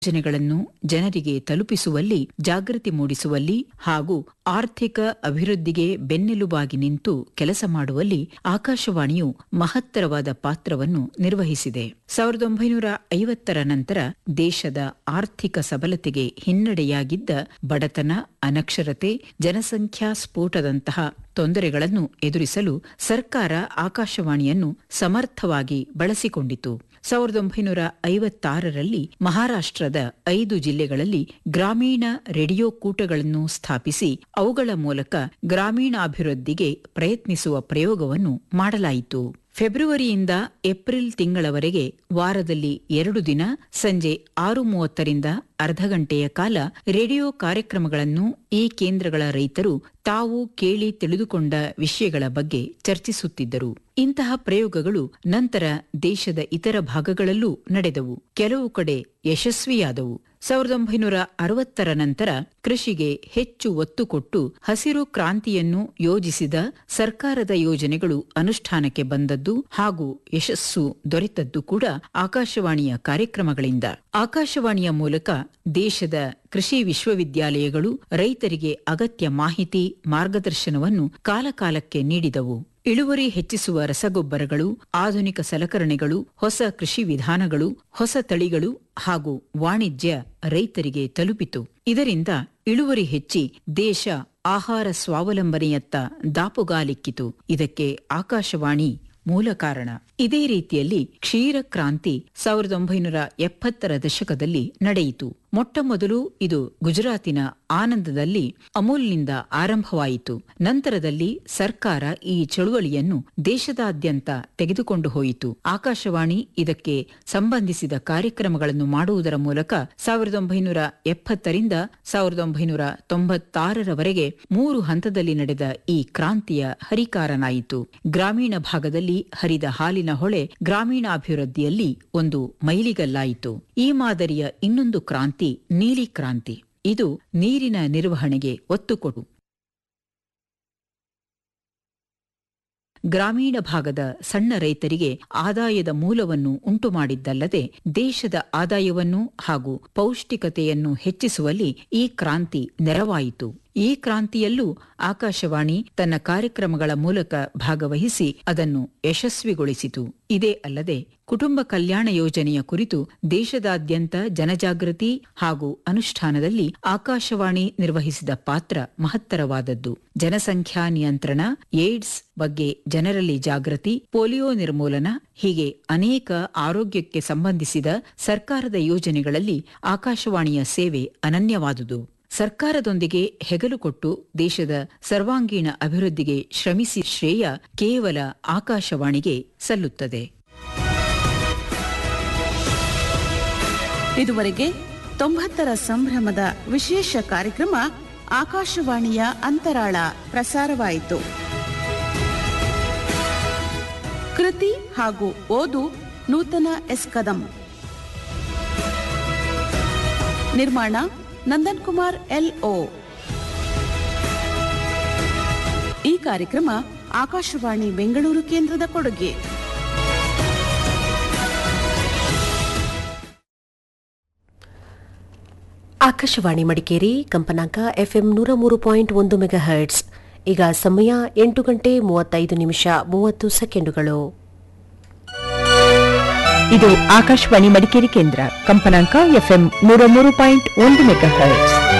ಯೋಜನೆಗಳನ್ನು ಜನರಿಗೆ ತಲುಪಿಸುವಲ್ಲಿ ಜಾಗೃತಿ ಮೂಡಿಸುವಲ್ಲಿ ಹಾಗೂ ಆರ್ಥಿಕ ಅಭಿವೃದ್ಧಿಗೆ ಬೆನ್ನೆಲುಬಾಗಿ ನಿಂತು ಕೆಲಸ ಮಾಡುವಲ್ಲಿ ಆಕಾಶವಾಣಿಯು ಮಹತ್ತರವಾದ ಪಾತ್ರವನ್ನು ನಿರ್ವಹಿಸಿದೆ ಸಾವಿರದ ಒಂಬೈನೂರ ಐವತ್ತರ ನಂತರ ದೇಶದ ಆರ್ಥಿಕ ಸಬಲತೆಗೆ ಹಿನ್ನಡೆಯಾಗಿದ್ದ ಬಡತನ ಅನಕ್ಷರತೆ ಜನಸಂಖ್ಯಾ ಸ್ಫೋಟದಂತಹ ತೊಂದರೆಗಳನ್ನು ಎದುರಿಸಲು ಸರ್ಕಾರ ಆಕಾಶವಾಣಿಯನ್ನು ಸಮರ್ಥವಾಗಿ ಬಳಸಿಕೊಂಡಿತು ಸಾವಿರದ ಒಂಬೈನೂರ ಐವತ್ತಾರರಲ್ಲಿ ಮಹಾರಾಷ್ಟ್ರದ ಐದು ಜಿಲ್ಲೆಗಳಲ್ಲಿ ಗ್ರಾಮೀಣ ರೇಡಿಯೋ ಕೂಟಗಳನ್ನು ಸ್ಥಾಪಿಸಿ ಅವುಗಳ ಮೂಲಕ ಗ್ರಾಮೀಣಾಭಿವೃದ್ಧಿಗೆ ಪ್ರಯತ್ನಿಸುವ ಪ್ರಯೋಗವನ್ನು ಮಾಡಲಾಯಿತು ಫೆಬ್ರವರಿಯಿಂದ ಏಪ್ರಿಲ್ ತಿಂಗಳವರೆಗೆ ವಾರದಲ್ಲಿ ಎರಡು ದಿನ ಸಂಜೆ ಆರು ಮೂವತ್ತರಿಂದ ಅರ್ಧ ಗಂಟೆಯ ಕಾಲ ರೇಡಿಯೋ ಕಾರ್ಯಕ್ರಮಗಳನ್ನು ಈ ಕೇಂದ್ರಗಳ ರೈತರು ತಾವು ಕೇಳಿ ತಿಳಿದುಕೊಂಡ ವಿಷಯಗಳ ಬಗ್ಗೆ ಚರ್ಚಿಸುತ್ತಿದ್ದರು ಇಂತಹ ಪ್ರಯೋಗಗಳು ನಂತರ ದೇಶದ ಇತರ ಭಾಗಗಳಲ್ಲೂ ನಡೆದವು ಕೆಲವು ಕಡೆ ಯಶಸ್ವಿಯಾದವು ಸಾವಿರದ ಒಂಬೈನೂರ ಅರವತ್ತರ ನಂತರ ಕೃಷಿಗೆ ಹೆಚ್ಚು ಒತ್ತು ಕೊಟ್ಟು ಹಸಿರು ಕ್ರಾಂತಿಯನ್ನು ಯೋಜಿಸಿದ ಸರ್ಕಾರದ ಯೋಜನೆಗಳು ಅನುಷ್ಠಾನಕ್ಕೆ ಬಂದದ್ದು ಹಾಗೂ ಯಶಸ್ಸು ದೊರೆತದ್ದು ಕೂಡ ಆಕಾಶವಾಣಿಯ ಕಾರ್ಯಕ್ರಮಗಳಿಂದ ಆಕಾಶವಾಣಿಯ ಮೂಲಕ ದೇಶದ ಕೃಷಿ ವಿಶ್ವವಿದ್ಯಾಲಯಗಳು ರೈತರಿಗೆ ಅಗತ್ಯ ಮಾಹಿತಿ ಮಾರ್ಗದರ್ಶನವನ್ನು ಕಾಲಕಾಲಕ್ಕೆ ನೀಡಿದವು ಇಳುವರಿ ಹೆಚ್ಚಿಸುವ ರಸಗೊಬ್ಬರಗಳು ಆಧುನಿಕ ಸಲಕರಣೆಗಳು ಹೊಸ ಕೃಷಿ ವಿಧಾನಗಳು ಹೊಸ ತಳಿಗಳು ಹಾಗೂ ವಾಣಿಜ್ಯ ರೈತರಿಗೆ ತಲುಪಿತು ಇದರಿಂದ ಇಳುವರಿ ಹೆಚ್ಚಿ ದೇಶ ಆಹಾರ ಸ್ವಾವಲಂಬನೆಯತ್ತ ದಾಪುಗಾಲಿಕ್ಕಿತು ಇದಕ್ಕೆ ಆಕಾಶವಾಣಿ ಮೂಲ ಕಾರಣ ಇದೇ ರೀತಿಯಲ್ಲಿ ಕ್ಷೀರ ಕ್ರಾಂತಿ ಸಾವಿರದ ಒಂಬೈನೂರ ಎಪ್ಪತ್ತರ ದಶಕದಲ್ಲಿ ನಡೆಯಿತು ಮೊಟ್ಟ ಮೊದಲು ಇದು ಗುಜರಾತಿನ ಆನಂದದಲ್ಲಿ ಅಮೂಲ್ನಿಂದ ಆರಂಭವಾಯಿತು ನಂತರದಲ್ಲಿ ಸರ್ಕಾರ ಈ ಚಳುವಳಿಯನ್ನು ದೇಶದಾದ್ಯಂತ ತೆಗೆದುಕೊಂಡು ಹೋಯಿತು ಆಕಾಶವಾಣಿ ಇದಕ್ಕೆ ಸಂಬಂಧಿಸಿದ ಕಾರ್ಯಕ್ರಮಗಳನ್ನು ಮಾಡುವುದರ ಮೂಲಕ ಸಾವಿರದ ಒಂಬೈನೂರ ಎಪ್ಪತ್ತರಿಂದ ಸಾವಿರದ ಒಂಬೈನೂರ ತೊಂಬತ್ತಾರರವರೆಗೆ ಮೂರು ಹಂತದಲ್ಲಿ ನಡೆದ ಈ ಕ್ರಾಂತಿಯ ಹರಿಕಾರನಾಯಿತು ಗ್ರಾಮೀಣ ಭಾಗದಲ್ಲಿ ಹರಿದ ಹಾಲಿನ ಹೊಳೆ ಗ್ರಾಮೀಣಾಭಿವೃದ್ಧಿಯಲ್ಲಿ ಒಂದು ಮೈಲಿಗಲ್ಲಾಯಿತು ಈ ಮಾದರಿಯ ಇನ್ನೊಂದು ಕ್ರಾಂತಿ ನೀಲಿ ಕ್ರಾಂತಿ ಇದು ನೀರಿನ ನಿರ್ವಹಣೆಗೆ ಒತ್ತು ಕೊಡು ಗ್ರಾಮೀಣ ಭಾಗದ ಸಣ್ಣ ರೈತರಿಗೆ ಆದಾಯದ ಮೂಲವನ್ನು ಉಂಟುಮಾಡಿದ್ದಲ್ಲದೆ ದೇಶದ ಆದಾಯವನ್ನು ಹಾಗೂ ಪೌಷ್ಟಿಕತೆಯನ್ನು ಹೆಚ್ಚಿಸುವಲ್ಲಿ ಈ ಕ್ರಾಂತಿ ನೆರವಾಯಿತು ಈ ಕ್ರಾಂತಿಯಲ್ಲೂ ಆಕಾಶವಾಣಿ ತನ್ನ ಕಾರ್ಯಕ್ರಮಗಳ ಮೂಲಕ ಭಾಗವಹಿಸಿ ಅದನ್ನು ಯಶಸ್ವಿಗೊಳಿಸಿತು ಇದೇ ಅಲ್ಲದೆ ಕುಟುಂಬ ಕಲ್ಯಾಣ ಯೋಜನೆಯ ಕುರಿತು ದೇಶದಾದ್ಯಂತ ಜನಜಾಗೃತಿ ಹಾಗೂ ಅನುಷ್ಠಾನದಲ್ಲಿ ಆಕಾಶವಾಣಿ ನಿರ್ವಹಿಸಿದ ಪಾತ್ರ ಮಹತ್ತರವಾದದ್ದು ಜನಸಂಖ್ಯಾ ನಿಯಂತ್ರಣ ಏಡ್ಸ್ ಬಗ್ಗೆ ಜನರಲ್ಲಿ ಜಾಗೃತಿ ಪೋಲಿಯೋ ನಿರ್ಮೂಲನ ಹೀಗೆ ಅನೇಕ ಆರೋಗ್ಯಕ್ಕೆ ಸಂಬಂಧಿಸಿದ ಸರ್ಕಾರದ ಯೋಜನೆಗಳಲ್ಲಿ ಆಕಾಶವಾಣಿಯ ಸೇವೆ ಅನನ್ಯವಾದುದು ಸರ್ಕಾರದೊಂದಿಗೆ ಹೆಗಲು ಕೊಟ್ಟು ದೇಶದ ಸರ್ವಾಂಗೀಣ ಅಭಿವೃದ್ಧಿಗೆ ಶ್ರಮಿಸಿ ಶ್ರೇಯ ಕೇವಲ ಆಕಾಶವಾಣಿಗೆ ಸಲ್ಲುತ್ತದೆ ಇದುವರೆಗೆ ತೊಂಬತ್ತರ ಸಂಭ್ರಮದ ವಿಶೇಷ ಕಾರ್ಯಕ್ರಮ ಆಕಾಶವಾಣಿಯ ಅಂತರಾಳ ಪ್ರಸಾರವಾಯಿತು ಕೃತಿ ಹಾಗೂ ಓದು ನೂತನ ಎಸ್ ಕದಂ ನಿರ್ಮಾಣ ನಂದನ್ ಕುಮಾರ್ ಎಲ್ ಓ ಈ ಕಾರ್ಯಕ್ರಮ ಆಕಾಶವಾಣಿ ಬೆಂಗಳೂರು ಕೇಂದ್ರದ ಕೊಡುಗೆ ಆಕಾಶವಾಣಿ ಮಡಿಕೇರಿ ಕಂಪನಾಂಕ ಎಫ್ಎಂ ನೂರ ಮೂರು ಪಾಯಿಂಟ್ ಒಂದು ಮೆಗಾ ಹರ್ಟ್ಸ್ ಈಗ ಸಮಯ ಎಂಟು ಗಂಟೆ ಮೂವತ್ತೈದು ನಿಮಿಷ ಮೂವತ್ತು ಸೆಕೆಂಡುಗಳು ಇದು ಆಕಾಶವಾಣಿ ಮಡಿಕೇರಿ ಕೇಂದ್ರ ಕಂಪನಾಂಕ ಎಫ್ಎಂ ನೂರ ಮೂರು ಪಾಯಿಂಟ್ ಒಂದು ಮೆಗಾ ಹರ್ಟ್ಸ್